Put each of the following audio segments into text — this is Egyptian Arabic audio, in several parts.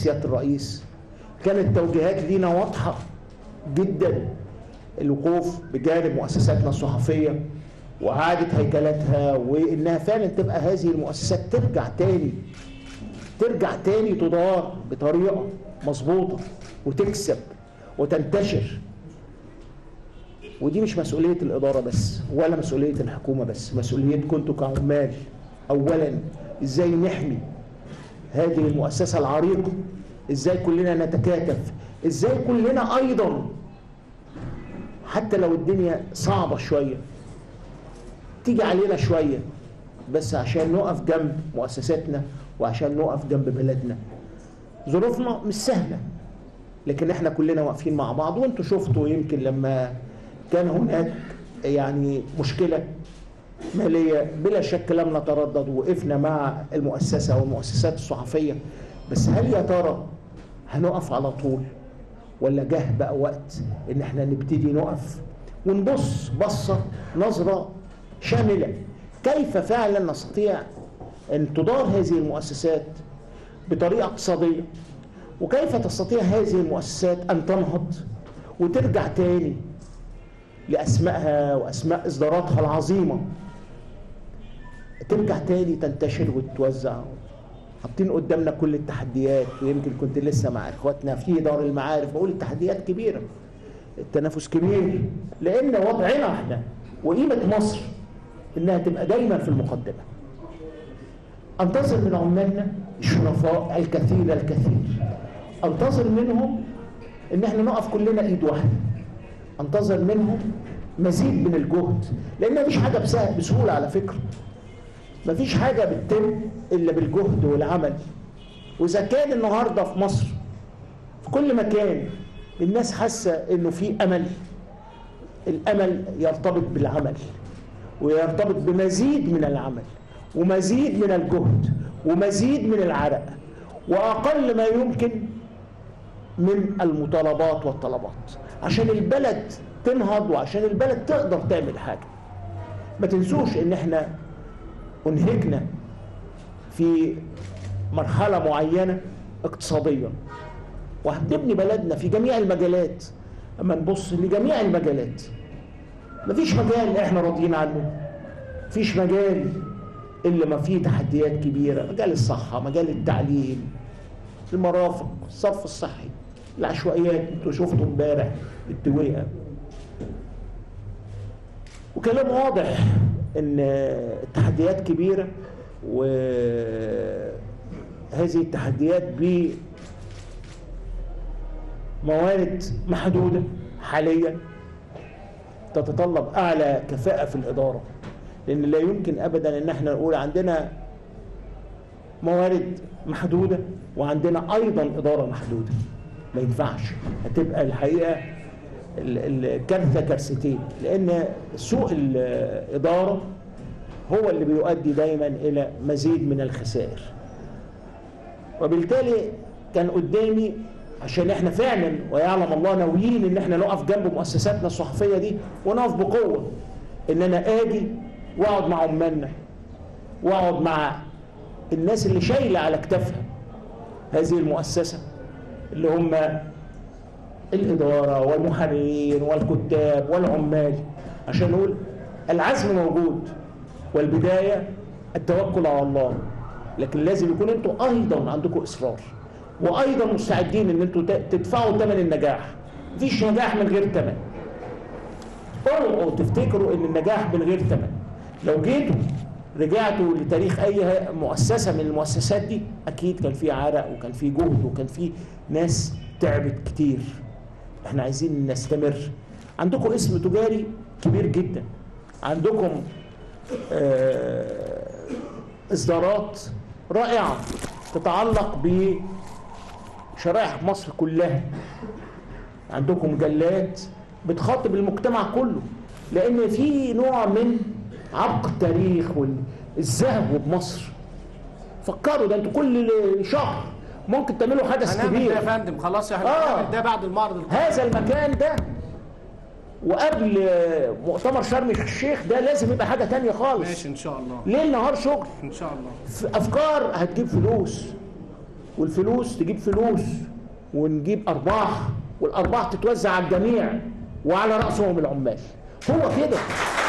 سياده الرئيس كانت التوجيهات لينا واضحه جدا الوقوف بجانب مؤسساتنا الصحفيه واعاده هيكلتها وانها فعلا تبقى هذه المؤسسات ترجع تاني ترجع تاني تدار بطريقه مظبوطه وتكسب وتنتشر ودي مش مسؤوليه الاداره بس ولا مسؤوليه الحكومه بس مسؤوليتكم انتوا كعمال اولا ازاي نحمي هذه المؤسسه العريقه ازاي كلنا نتكاتف ازاي كلنا ايضا حتى لو الدنيا صعبه شويه تيجي علينا شويه بس عشان نقف جنب مؤسساتنا وعشان نقف جنب بلدنا ظروفنا مش سهله لكن احنا كلنا واقفين مع بعض وانتوا شفتوا يمكن لما كان هناك يعني مشكله ماليه بلا شك لم نتردد وقفنا مع المؤسسه والمؤسسات الصحفيه بس هل يا ترى هنقف على طول ولا جه بقى وقت ان احنا نبتدي نقف ونبص بصه نظره شامله كيف فعلا نستطيع ان تدار هذه المؤسسات بطريقه اقتصاديه وكيف تستطيع هذه المؤسسات ان تنهض وترجع تاني لاسمائها واسماء اصداراتها العظيمه ترجع تاني تنتشر وتتوزع حاطين قدامنا كل التحديات ويمكن كنت لسه مع اخواتنا في دار المعارف بقول التحديات كبيره التنافس كبير لان وضعنا احنا وقيمه مصر انها تبقى دايما في المقدمه انتظر من عمالنا الشرفاء الكثير الكثير انتظر منهم ان احنا نقف كلنا ايد واحده انتظر منهم مزيد من الجهد لان مفيش حاجه بسهل بسهوله على فكره مفيش حاجه بتتم الا بالجهد والعمل واذا كان النهارده في مصر في كل مكان الناس حاسه انه في امل الامل يرتبط بالعمل ويرتبط بمزيد من العمل ومزيد من الجهد ومزيد من العرق واقل ما يمكن من المطالبات والطلبات عشان البلد تنهض وعشان البلد تقدر تعمل حاجه ما تنسوش ان احنا انهكنا في مرحله معينه اقتصاديا وهتبني بلدنا في جميع المجالات اما نبص لجميع المجالات مفيش مجال احنا راضيين عنه مفيش مجال الا ما فيه تحديات كبيره مجال الصحه مجال التعليم المرافق الصرف الصحي العشوائيات انتوا شفتوا امبارح التويئه وكلام واضح ان التحديات كبيره وهذه التحديات بموارد محدوده حاليا تتطلب اعلى كفاءه في الاداره لان لا يمكن ابدا ان احنا نقول عندنا موارد محدوده وعندنا ايضا اداره محدوده ما ينفعش هتبقى الحقيقه الكارثه كارثتين لان سوء الاداره هو اللي بيؤدي دايما الى مزيد من الخسائر وبالتالي كان قدامي عشان احنا فعلا ويعلم الله ناويين ان احنا نقف جنب مؤسساتنا الصحفيه دي ونقف بقوه ان انا اجي واقعد مع عمالنا واقعد مع الناس اللي شايله على كتافها هذه المؤسسه اللي هم الاداره والمحررين والكتاب والعمال عشان نقول العزم موجود والبدايه التوكل على الله لكن لازم يكون انتوا ايضا عندكم اصرار وايضا مستعدين ان انتوا تدفعوا ثمن النجاح مفيش نجاح من غير ثمن اوعوا تفتكروا ان النجاح من غير ثمن لو جيتوا رجعتوا لتاريخ اي مؤسسه من المؤسسات دي اكيد كان في عرق وكان في جهد وكان في ناس تعبت كتير احنا عايزين نستمر عندكم اسم تجاري كبير جدا عندكم اه اصدارات رائعه تتعلق بشرائح مصر كلها عندكم مجلات بتخاطب المجتمع كله لان في نوع من عبق التاريخ والزهو بمصر فكروا ده انتوا كل شهر ممكن تعملوا حدث هنعمل كبير ده يا فندم خلاص احنا آه. هنعمل ده بعد المعرض القادم. هذا المكان ده وقبل مؤتمر شرم الشيخ ده لازم يبقى حاجه تانية خالص ماشي ان شاء الله ليل نهار شغل ان شاء الله ف- افكار هتجيب فلوس والفلوس تجيب فلوس ونجيب ارباح والارباح تتوزع على الجميع وعلى راسهم العمال هو كده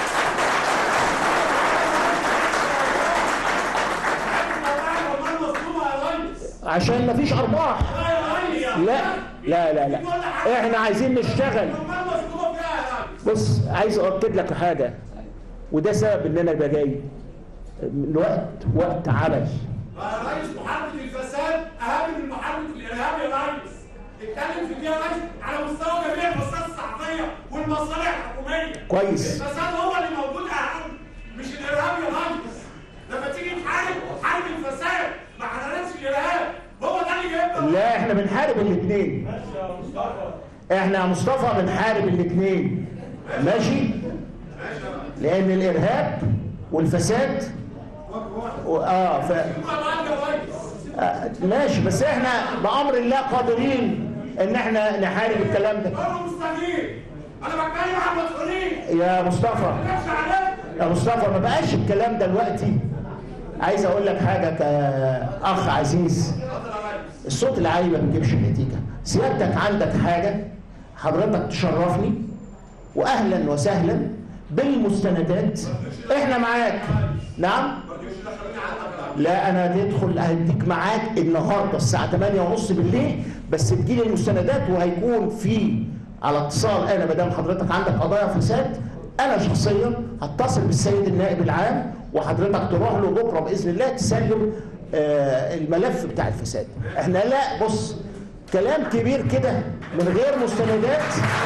عشان مفيش ارباح لا لا لا لا احنا عايزين نشتغل بص عايز اؤكد لك حاجه وده سبب ان انا ابقى جاي الوقت وقت عمل يا ريس محاربة الفساد أهم من محاربة الإرهاب يا ريس. اتكلم في دي يا ريس على مستوى جميع المؤسسات الصحفية والمصالح الحكومية. كويس الفساد هو اللي موجود أهم مش الإرهاب يا ريس. لما تيجي تحارب حارب الفساد ما حاربش الإرهاب. هو ده اللي جايبنا. لا احنا بنحارب الاثنين احنا يا مصطفى بنحارب الاثنين ماشي لان الارهاب والفساد و- اه ف... هو معاك يا ريس. آه ماشي بس احنا بامر الله قادرين ان احنا نحارب الكلام ده هو مستنير. أنا بتكلم عن مسؤولين. يا مصطفى ما تخافش عليه. يا مصطفى ما بقاش الكلام ده دلوقتي عايز اقول لك حاجه كاخ عزيز الصوت العالي ما بيجيبش نتيجه سيادتك عندك حاجه حضرتك تشرفني واهلا وسهلا بالمستندات احنا معاك نعم لا انا هتدخل هديك معاك النهارده الساعه 8 ونص بالليل بس تجيلي المستندات وهيكون في على اتصال انا ما دام حضرتك عندك قضايا فساد انا شخصيا هتصل بالسيد النائب العام وحضرتك تروح له بكره باذن الله تسلم آه، الملف بتاع الفساد احنا لا بص كلام كبير كده من غير مستندات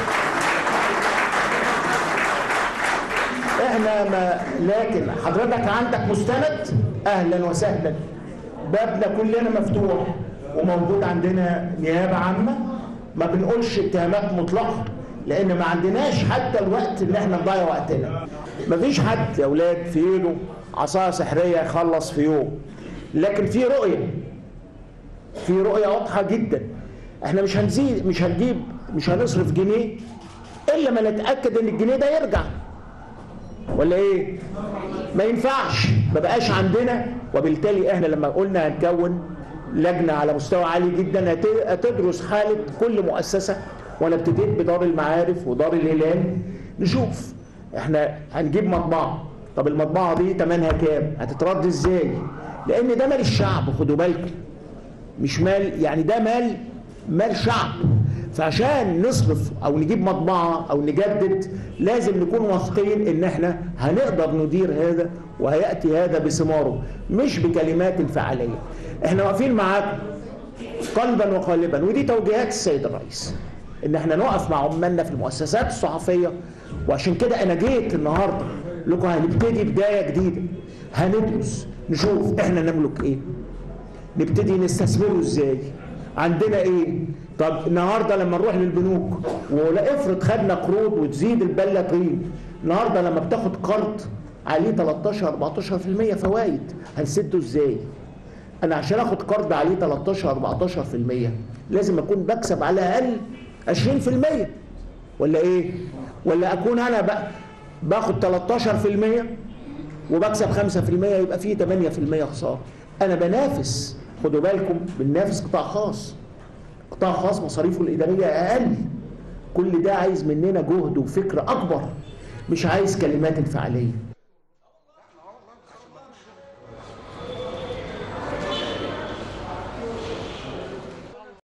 احنا ما لكن حضرتك عندك مستند اهلا وسهلا بابنا كلنا مفتوح وموجود عندنا نيابه عامه ما بنقولش اتهامات مطلقه لان ما عندناش حتى الوقت ان احنا نضيع وقتنا مفيش حد يا اولاد في ايده عصايه سحريه يخلص في يوم لكن في رؤيه في رؤيه واضحه جدا احنا مش هنزيد مش هنجيب مش هنصرف جنيه الا ما نتاكد ان الجنيه ده يرجع ولا ايه ما ينفعش ما بقاش عندنا وبالتالي احنا لما قلنا هنكون لجنه على مستوى عالي جدا هت- هتدرس حاله كل مؤسسه وانا ابتديت بدار المعارف ودار الهلال نشوف احنا هنجيب مطبعه طب المطبعه دي ثمنها كام هتترد ازاي لان ده مال الشعب خدوا بالكم مش مال يعني ده مال مال شعب فعشان نصرف او نجيب مطبعه او نجدد لازم نكون واثقين ان احنا هنقدر ندير هذا وهياتي هذا بثماره مش بكلمات فعاليه احنا واقفين معاكم قلبا وقالبا ودي توجيهات السيد الرئيس ان احنا نقف مع عمالنا في المؤسسات الصحفيه وعشان كده انا جيت النهارده لكم هنبتدي بدايه جديده هندرس نشوف احنا نملك ايه نبتدي نستثمره ازاي عندنا ايه طب النهارده لما نروح للبنوك ولا افرض خدنا قروض وتزيد البله طين النهارده لما بتاخد قرض عليه 13 14% فوائد هنسده ازاي انا عشان اخد قرض عليه 13 14% لازم اكون بكسب على الاقل 20% ولا ايه ولا اكون انا بقى باخد 13% وبكسب 5% يبقى فيه 8% خساره انا بنافس خدوا بالكم بننافس قطاع خاص قطاع خاص مصاريفه الاداريه اقل كل ده عايز مننا جهد وفكر اكبر مش عايز كلمات انفعاليه